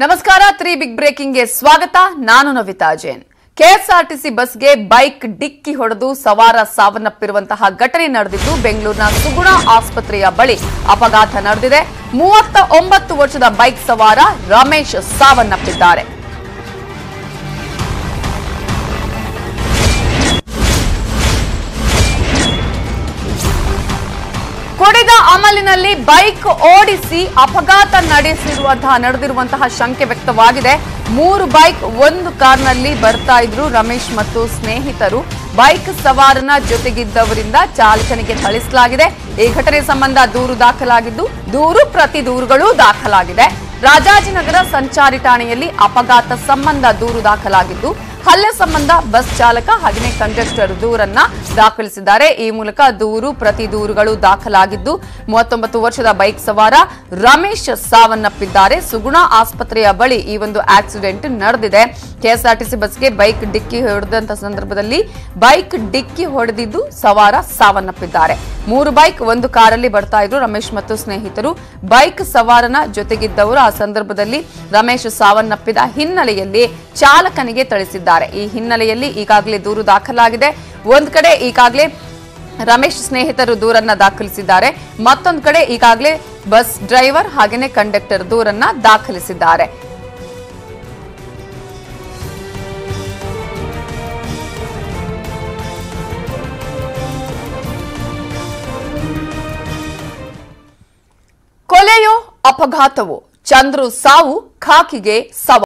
ನಮಸ್ಕಾರ three Bigg ಬ್ರೇಕಿಂಗ್ಗೆ ಸ್ವಾಗತ ನಾನು ನವಿತಾ ಜೈನ್ ಕೆಎಸ್ಆರ್ಟಿಸಿ ಬಸ್ಗೆ ಬೈಕ್ ಡಿಕ್ಕಿ ಹೊಡೆದು ಸವಾರ ಸಾವನ್ನಪ್ಪಿರುವಂತಹ ಘಟನೆ ನಡೆದಿದ್ದು ಬೆಂಗಳೂರಿನ ಸುಗುಣ ಆಸ್ಪತ್ರೆಯ ಬಳಿ ಅಪಘಾತ ನಡೆದಿದೆ ಮೂವತ್ತ ಒಂಬತ್ತು ವರ್ಷದ ಬೈಕ್ ಸವಾರ ರಮೇಶ್ ಸಾವನ್ನಪ್ಪಿದ್ದಾರೆ ಕುಡಿದ ಅಮಲಿನಲ್ಲಿ ಬೈಕ್ ಓಡಿಸಿ ಅಪಘಾತ ನಡೆಸಿರುವಂತಹ ನಡೆದಿರುವಂತಹ ಶಂಕೆ ವ್ಯಕ್ತವಾಗಿದೆ ಮೂರು ಬೈಕ್ ಒಂದು ಕಾರ್ನಲ್ಲಿ ಬರ್ತಾ ಇದ್ರು ರಮೇಶ್ ಮತ್ತು ಸ್ನೇಹಿತರು ಬೈಕ್ ಸವಾರನ ಜೊತೆಗಿದ್ದವರಿಂದ ಚಾಲಕನಿಗೆ ಥಳಿಸಲಾಗಿದೆ ಈ ಘಟನೆ ಸಂಬಂಧ ದೂರು ದಾಖಲಾಗಿದ್ದು ದೂರು ಪ್ರತಿ ದೂರುಗಳು ದಾಖಲಾಗಿದೆ ರಾಜಾಜಿನಗರ ಸಂಚಾರಿ ಠಾಣೆಯಲ್ಲಿ ಅಪಘಾತ ಸಂಬಂಧ ದೂರು ದಾಖಲಾಗಿದ್ದು ಹಲ್ಲೆ ಸಂಬಂಧ ಬಸ್ ಚಾಲಕ ಹಾಗೆಯೇ ಕಂಡಕ್ಟರ್ ದೂರನ್ನ ದಾಖಲಿಸಿದ್ದಾರೆ ಈ ಮೂಲಕ ದೂರು ಪ್ರತಿ ದೂರುಗಳು ದಾಖಲಾಗಿದ್ದು ಮೂವತ್ತೊಂಬತ್ತು ವರ್ಷದ ಬೈಕ್ ಸವಾರ ರಮೇಶ್ ಸಾವನ್ನಪ್ಪಿದ್ದಾರೆ ಸುಗುಣ ಆಸ್ಪತ್ರೆಯ ಬಳಿ ಈ ಒಂದು ಆಕ್ಸಿಡೆಂಟ್ ನಡೆದಿದೆ ಕೆಎಸ್ಆರ್ಟಿಸಿ ಬಸ್ಗೆ ಬೈಕ್ ಡಿಕ್ಕಿ ಹೊಡೆದಂತ ಸಂದರ್ಭದಲ್ಲಿ ಬೈಕ್ ಡಿಕ್ಕಿ ಹೊಡೆದಿದ್ದು ಸವಾರ ಸಾವನ್ನಪ್ಪಿದ್ದಾರೆ ಮೂರು ಬೈಕ್ ಒಂದು ಕಾರಲ್ಲಿ ಬರ್ತಾ ಇದ್ರು ರಮೇಶ್ ಮತ್ತು ಸ್ನೇಹಿತರು ಬೈಕ್ ಸವಾರನ ಜೊತೆಗಿದ್ದವರು ಆ ಸಂದರ್ಭದಲ್ಲಿ ರಮೇಶ್ ಸಾವನ್ನಪ್ಪಿದ ಹಿನ್ನೆಲೆಯಲ್ಲಿ ಚಾಲಕನಿಗೆ ಥಳಿಸಿದ್ದಾರೆ ಈ ಹಿನ್ನೆಲೆಯಲ್ಲಿ ಈಗಾಗಲೇ ದೂರು ದಾಖಲಾಗಿದೆ ಒಂದ್ ಕಡೆ ಈಗಾಗಲೇ ರಮೇಶ್ ಸ್ನೇಹಿತರು ದೂರನ್ನ ದಾಖಲಿಸಿದ್ದಾರೆ ಮತ್ತೊಂದು ಕಡೆ ಈಗಾಗಲೇ ಬಸ್ ಡ್ರೈವರ್ ಹಾಗೇನೆ ಕಂಡಕ್ಟರ್ ದೂರನ್ನ ದಾಖಲಿಸಿದ್ದಾರೆ ಕೊಲೆಯೋ ಅಪಘಾತವೋ ಚಂದ್ರು ಸಾವು ಖಾಕಿಗೆ ಸವ